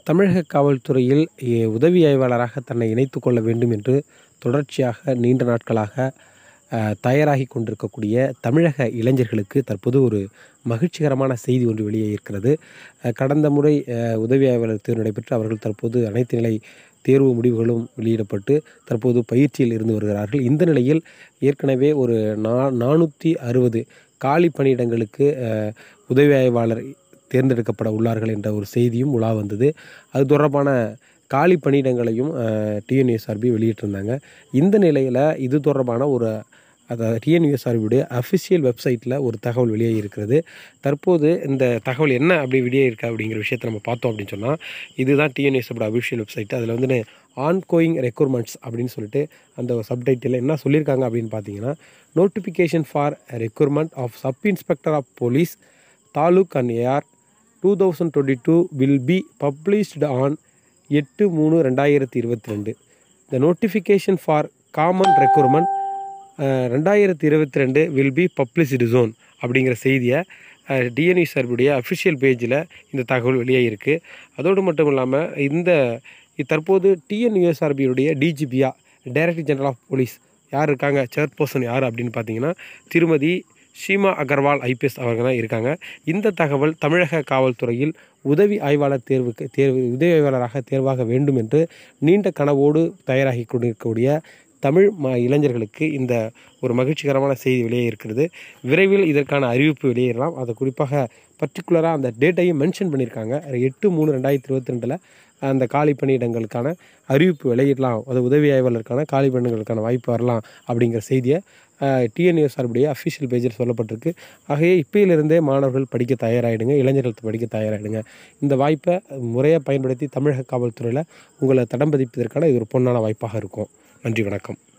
தமிழக காவல்துறையில் எ உதவி ஆய்வாளராக தன்னை இணைத்துக் கொள்ள வேண்டும் என்று தொடர்ச்சியாக நீண்ட நாட்களாக அ, தயாராகி கொண்டிருக்கக்கூடிய தமிழக இளைஞர்களுக்கு தற்போது ஒரு மகிழ்ச்சிகரமான செய்தி ஒன்று வெளியே இருக்கிறது அ, கடந்த முறை அ, உதவி ஆய்வாளர் தேர்வு நடைபெற்று அவர்கள் தற்போது அனைத்து நிலை தேர்வு முடிவுகளும் வெளியிடப்பட்டு தற்போது பயிற்சியில் இருந்து வருகிறார்கள் இந்த நிலையில் ஏற்கனவே ஒரு நா நானூற்றி அறுபது காலி பணியிடங்களுக்கு அ, உதவி ஆய்வாளர் தேர்ந்தெடுக்கப்பட உள்ளார்கள் என்ற ஒரு செய்தியும் உலா வந்தது அது தொடர்பான காலி பணியிடங்களையும் டிஎன்யூஎஸ்ஆர்பி வெளியிட்டிருந்தாங்க இந்த நிலையில் இது தொடர்பான ஒரு அதாவது டிஎன்யூஎஸ்ஆர்பியுடைய அஃபிஷியல் வெப்சைட்டில் ஒரு தகவல் வெளியே இருக்கிறது தற்போது இந்த தகவல் என்ன அப்படி வெளியே இருக்கா அப்படிங்கிற விஷயத்தை நம்ம பார்த்தோம் அப்படின்னு சொன்னால் இதுதான் டிஎன்யூஎஸ்ஆர்பியோட அஃபிஷியல் வெப்சைட் அதில் வந்து ஆன்கோயிங் ரெக்ரூட்மெண்ட்ஸ் அப்படின்னு சொல்லிட்டு அந்த சப்டைட்டில் என்ன சொல்லியிருக்காங்க அப்படின்னு பார்த்தீங்கன்னா notification for recruitment of sub inspector of police taluk and AR two thousand twenty two will be published on எட்டு மூணு ரெண்டாயிரத்தி இருபத்தி ரெண்டு the notification for common recruitment ரெண்டாயிரத்தி இருபத்தி ரெண்டு வில் பி பப்ளிசிடு ஜோன் அப்படிங்கிற செய்தியை டிஎன்இ சார்புடைய அஃபிஷியல் பேஜில் இந்த தகவல் வெளியே இருக்குது அதோடு மட்டும் இல்லாமல் இந்த இ- தற்போது டிஎன்யூஎஸ்ஆர்பியுடைய டிஜிபியா டைரக்டர் ஜெனரல் ஆஃப் போலீஸ் யார் இருக்காங்க சேர்பர்சன் யார் அப்படின்னு பார்த்தீங்கன்னா திருமதி ஷீமா அகர்வால் ஐபிஎஸ் அவர்கள் தான் இருக்காங்க இந்த தகவல் தமிழக காவல்துறையில் உதவி ஆய்வாளர் தேர்வுக்கு தேர்வு உதவி ஆய்வாளராக தேர்வாக வேண்டும் என்று நீண்ட கனவோடு தயாராகி கொண்டிருக்கக்கூடிய தமிழ் ம இளைஞர்களுக்கு இந்த ஒரு மகிழ்ச்சிகரமான செய்தி வெளியே இருக்கிறது விரைவில் இதற்கான அறிவிப்பு வெளியிடலாம் அதை குறிப்பாக பர்டிகுலராக அந்த டேட்டையும் மென்ஷன் பண்ணியிருக்காங்க எட்டு மூணு ரெண்டாயிரத்தி இருபத்தி ரெண்டில் அந்த காலி பணியிடங்களுக்கான அறிவிப்பு வெளியிடலாம் அது உதவி ஆய்வாளருக்கான காலி பணியிடங்களுக்கான வாய்ப்பு வரலாம் அப்படிங்கிற செய்தியை டிஎன்யூஎஸ் சார்புடைய அஃபிஷியல் பேஜில் சொல்லப்பட்டிருக்கு ஆகவே இப்பயிலிருந்தே மாணவர்கள் படிக்க தயாராகிடுங்க இளைஞர்கள் படிக்க தயாராகிடுங்க இந்த வாய்ப்பை முறையாக பயன்படுத்தி தமிழக காவல்துறையில் உங்களை தடம் பதிப்பதற்கான இது ஒரு பொன்னான வாய்ப்பாக இருக்கும் நன்றி வணக்கம்